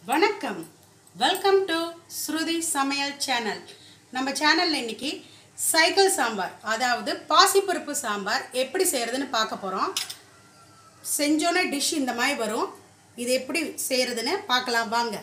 வணக்கம் welcome to ஸ்ருதி சமையல் channel நம்ம சேனலில் இன்னைக்கு சைக்கிள் சாம்பார் அதாவது பாசிப்பருப்பு சாம்பார் எப்படி செய்கிறதுன்னு பார்க்க போகிறோம் செஞ்சோன்னே டிஷ் இந்த மாதிரி வரும் இது எப்படி செய்கிறதுன்னு பார்க்கலாம் வாங்க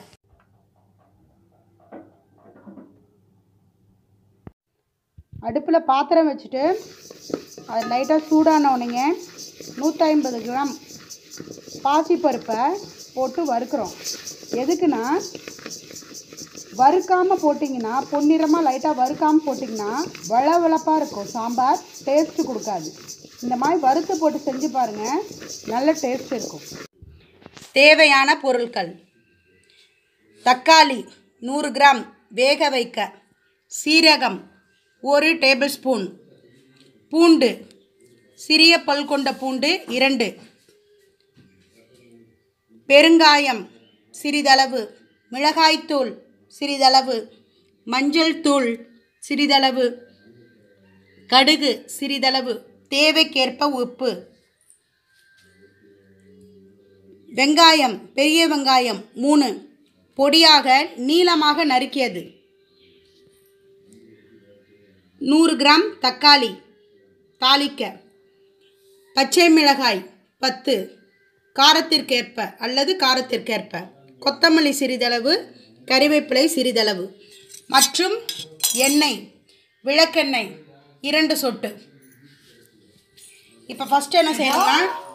அடுப்பில் பாத்திரம் வச்சுட்டு அது லைட்டாக சூடான உடனே நூற்றி ஐம்பது கிராம் பாசிப்பருப்பை போட்டு வறுக்கிறோம் எதுக்குன்னா வறுக்காமல் போட்டிங்கன்னா பொன்னிறமாக லைட்டாக வறுக்காமல் போட்டிங்கன்னா வளவளப்பாக இருக்கும் சாம்பார் டேஸ்ட்டு கொடுக்காது இந்த மாதிரி வறுத்து போட்டு செஞ்சு பாருங்கள் நல்ல டேஸ்ட் இருக்கும் தேவையான பொருட்கள் தக்காளி நூறு கிராம் வேக வைக்க சீரகம் ஒரு டேபிள் ஸ்பூன் பூண்டு சிறிய பல் கொண்ட பூண்டு இரண்டு பெருங்காயம் சிறிதளவு மிளகாய்த்தூள் சிறிதளவு மஞ்சள் தூள் சிறிதளவு கடுகு சிறிதளவு தேவைக்கேற்ப உப்பு வெங்காயம் பெரிய வெங்காயம் மூணு பொடியாக நீளமாக நறுக்கியது நூறு கிராம் தக்காளி தாளிக்க பச்சை மிளகாய் பத்து காரத்திற்கேற்ப அல்லது காரத்திற்கேற்ப கொத்தமல்லி சிறிதளவு கறிவேப்பிலை சிறிதளவு மற்றும் எண்ணெய் விளக்கெண்ணெய் இரண்டு சொட்டு இப்போ ஃபஸ்ட்டு என்ன செய்யணும்னா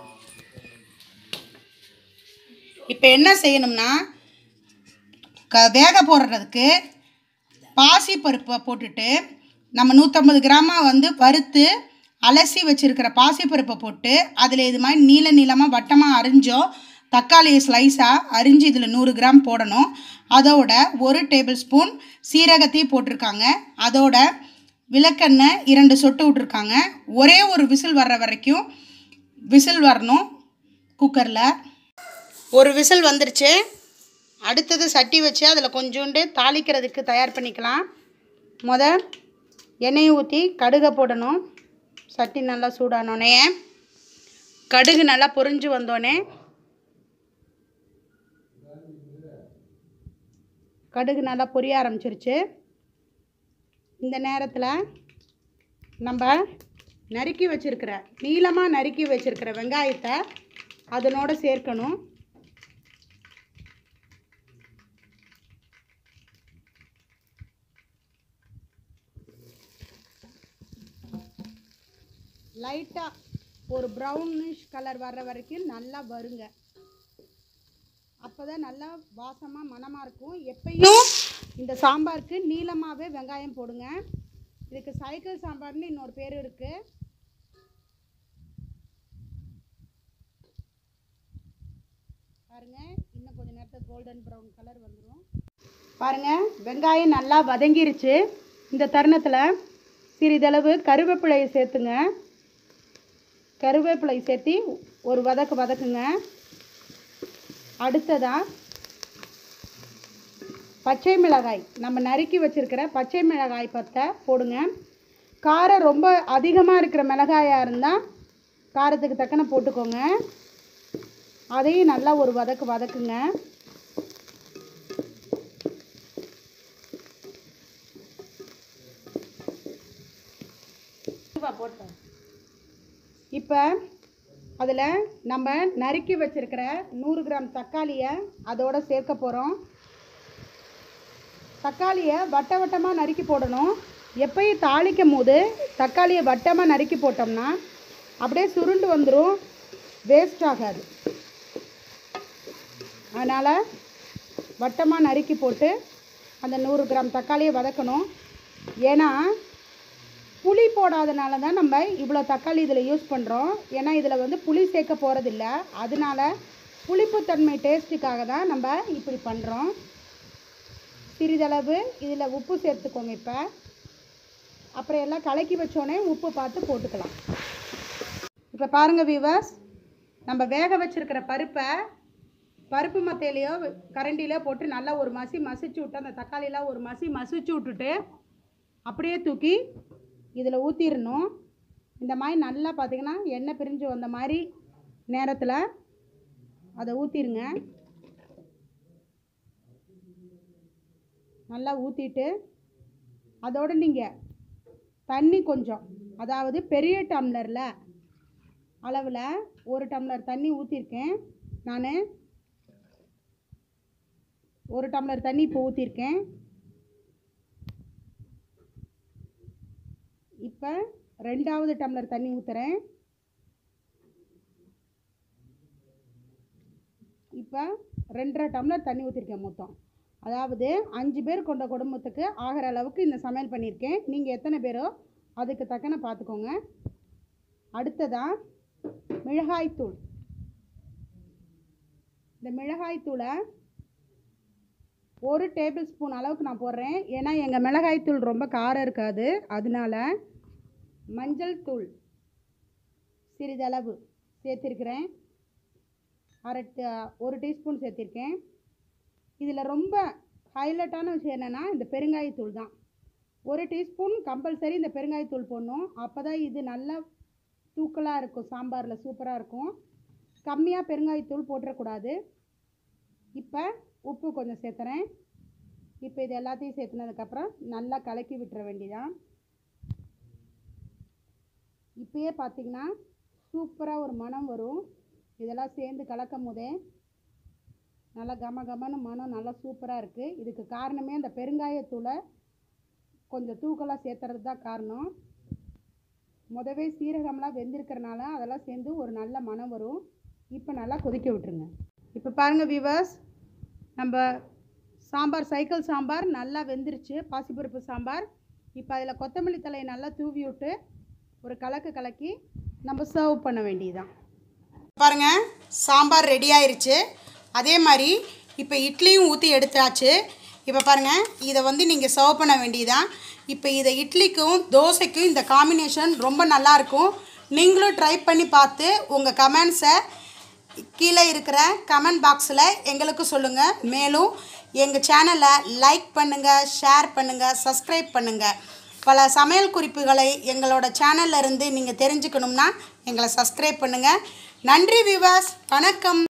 இப்போ என்ன செய்யணும்னா க வேக போடுறதுக்கு பாசி பருப்பை போட்டுட்டு நம்ம நூற்றம்பது கிராமாக வந்து வறுத்து அலசி வச்சுருக்கிற பாசிப்பருப்பை போட்டு அதில் இது மாதிரி நீள நீளமாக வட்டமாக அரிஞ்சோ தக்காளியை ஸ்லைஸாக அரிஞ்சு இதில் நூறு கிராம் போடணும் அதோட ஒரு டேபிள் ஸ்பூன் சீரகத்தையும் போட்டிருக்காங்க அதோட விளக்கெண்ணெய் இரண்டு சொட்டு விட்ருக்காங்க ஒரே ஒரு விசில் வர்ற வரைக்கும் விசில் வரணும் குக்கரில் ஒரு விசில் வந்துருச்சு அடுத்தது சட்டி வச்சு அதில் கொஞ்சோண்டு தாளிக்கிறதுக்கு தயார் பண்ணிக்கலாம் முத எண்ணெயை ஊற்றி கடுகை போடணும் சட்டி நல்லா சூடானோடனே கடுகு நல்லா பொரிஞ்சு வந்தோடனே கடுகு நல்லா பொரிய ஆரம்பிச்சிருச்சு இந்த நேரத்தில் நம்ம நறுக்கி வச்சுருக்கிற நீளமாக நறுக்கி வச்சுருக்கிற வெங்காயத்தை அதனோட சேர்க்கணும் லைட்டாக ஒரு ப்ரௌனிஷ் கலர் வர்ற வரைக்கும் நல்லா வருங்க அப்போ தான் நல்லா வாசமாக மணமாக இருக்கும் எப்பயும் இந்த சாம்பாருக்கு நீளமாகவே வெங்காயம் போடுங்க இதுக்கு சைக்கிள் சாம்பார்னு இன்னொரு பேர் இருக்குது பாருங்க இன்னும் கொஞ்ச நேரத்தில் கோல்டன் ப்ரௌன் கலர் வந்துடும் பாருங்க வெங்காயம் நல்லா வதங்கிருச்சு இந்த தருணத்தில் சிறிதளவு கருவேப்பிலையை சேர்த்துங்க கருவேப்பிலை சேர்த்தி ஒரு வதக்கு வதக்குங்க அடுத்ததாக பச்சை மிளகாய் நம்ம நறுக்கி வச்சுருக்கிற பச்சை மிளகாய் பத்தை போடுங்க காரம் ரொம்ப அதிகமாக இருக்கிற மிளகாயாக இருந்தால் காரத்துக்கு தக்கன போட்டுக்கோங்க அதையும் நல்லா ஒரு வதக்கு வதக்குங்க போட்டேன் இப்போ அதில் நம்ம நறுக்கி வச்சுருக்கிற நூறு கிராம் தக்காளியை அதோட சேர்க்க போகிறோம் தக்காளியை வட்ட வட்டமாக நறுக்கி போடணும் எப்பயும் தாளிக்கும் போது தக்காளியை வட்டமாக நறுக்கி போட்டோம்னா அப்படியே சுருண்டு வந்துடும் வேஸ்ட் ஆகாது அதனால் வட்டமாக நறுக்கி போட்டு அந்த நூறு கிராம் தக்காளியை வதக்கணும் ஏன்னா புளி போடாதனால தான் நம்ம இவ்வளோ தக்காளி இதில் யூஸ் பண்ணுறோம் ஏன்னா இதில் வந்து புளி சேர்க்க போகிறதில்ல அதனால புளிப்புத்தன்மை டேஸ்ட்டுக்காக தான் நம்ம இப்படி பண்ணுறோம் சிறிதளவு இதில் உப்பு சேர்த்துக்கோங்க இப்போ அப்புறம் எல்லாம் கலக்கி வச்சோடனே உப்பு பார்த்து போட்டுக்கலாம் இப்போ பாருங்கள் வீவர்ஸ் நம்ம வேக வச்சுருக்கிற பருப்பை பருப்பு மத்தையிலையோ கரண்டிலையோ போட்டு நல்லா ஒரு மசி மசிச்சு விட்டு அந்த தக்காளியெலாம் ஒரு மசி மசிச்சு விட்டுட்டு அப்படியே தூக்கி இதில் ஊற்றிடணும் இந்த மாதிரி நல்லா பார்த்திங்கன்னா எண்ணெய் பிரிஞ்சு வந்த மாதிரி நேரத்தில் அதை ஊற்றிடுங்க நல்லா ஊற்றிட்டு அதோடு நீங்கள் தண்ணி கொஞ்சம் அதாவது பெரிய டம்ளரில் அளவில் ஒரு டம்ளர் தண்ணி ஊற்றிருக்கேன் நான் ஒரு டம்ளர் தண்ணி இப்போ ஊற்றிருக்கேன் இப்போ ரெண்டாவது டம்ளர் தண்ணி ஊற்றுறேன் இப்போ ரெண்டரை டம்ளர் தண்ணி ஊற்றிருக்கேன் மொத்தம் அதாவது அஞ்சு பேர் கொண்ட குடும்பத்துக்கு ஆகிற அளவுக்கு இந்த சமையல் பண்ணியிருக்கேன் நீங்கள் எத்தனை பேரோ அதுக்கு தக்கன பார்த்துக்கோங்க அடுத்ததாக மிளகாய்த்தூள் இந்த மிளகாய்த்தூளை ஒரு டேபிள் ஸ்பூன் அளவுக்கு நான் போடுறேன் ஏன்னா எங்கள் மிளகாய்த்தூள் ரொம்ப காரம் இருக்காது அதனால மஞ்சள் தூள் சிறிதளவு சேர்த்திருக்கிறேன் அரை ட- ஒரு டீஸ்பூன் சேர்த்திருக்கேன் இதில் ரொம்ப ஹைலைட்டான விஷயம் என்னென்னா இந்த பெருங்காயத்தூள் தான் ஒரு டீஸ்பூன் கம்பல்சரி இந்த பெருங்காயத்தூள் போடணும் அப்போ தான் இது நல்லா தூக்கலாக இருக்கும் சாம்பாரில் சூப்பராக இருக்கும் கம்மியாக பெருங்காயத்தூள் போட்டுறக்கூடாது இப்போ உப்பு கொஞ்சம் சேர்த்துறேன் இப்போ இது எல்லாத்தையும் சேர்த்துனதுக்கப்புறம் நல்லா கலக்கி விட்டுற வேண்டியதான் இப்பயே பார்த்தீங்கன்னா சூப்பராக ஒரு மணம் வரும் இதெல்லாம் சேர்ந்து கலக்கும் போதே நல்லா கம கமன்னு மனம் நல்லா சூப்பராக இருக்குது இதுக்கு காரணமே அந்த பெருங்காயத்தூளை கொஞ்சம் தூக்கலாக சேர்த்துறது தான் காரணம் முதவே சீரகம்லாம் வெந்திருக்கிறனால அதெல்லாம் சேர்ந்து ஒரு நல்ல மனம் வரும் இப்போ நல்லா கொதிக்க விட்டுருங்க இப்போ பாருங்கள் விவர்ஸ் நம்ம சாம்பார் சைக்கிள் சாம்பார் நல்லா வெந்துருச்சு பாசிப்பருப்பு சாம்பார் இப்போ அதில் கொத்தமல்லி தலையை நல்லா தூவி விட்டு ஒரு கலக்கு கலக்கி நம்ம சர்வ் பண்ண வேண்டியதுதான் பாருங்க சாம்பார் ரெடி ஆயிருச்சு அதே மாதிரி இப்போ இட்லியும் ஊற்றி எடுத்தாச்சு இப்போ பாருங்கள் இதை வந்து நீங்கள் சர்வ் பண்ண வேண்டியதுதான் இப்போ இதை இட்லிக்கும் தோசைக்கும் இந்த காம்பினேஷன் ரொம்ப நல்லா இருக்கும் நீங்களும் ட்ரை பண்ணி பார்த்து உங்கள் கமெண்ட்ஸை கீழே இருக்கிற கமெண்ட் பாக்ஸில் எங்களுக்கு சொல்லுங்கள் மேலும் எங்கள் சேனலை லைக் பண்ணுங்கள் ஷேர் பண்ணுங்கள் சப்ஸ்கிரைப் பண்ணுங்கள் பல சமையல் குறிப்புகளை எங்களோட சேனல்ல இருந்து நீங்கள் தெரிஞ்சுக்கணும்னா எங்களை சப்ஸ்கிரைப் பண்ணுங்கள் நன்றி விவாஸ் வணக்கம்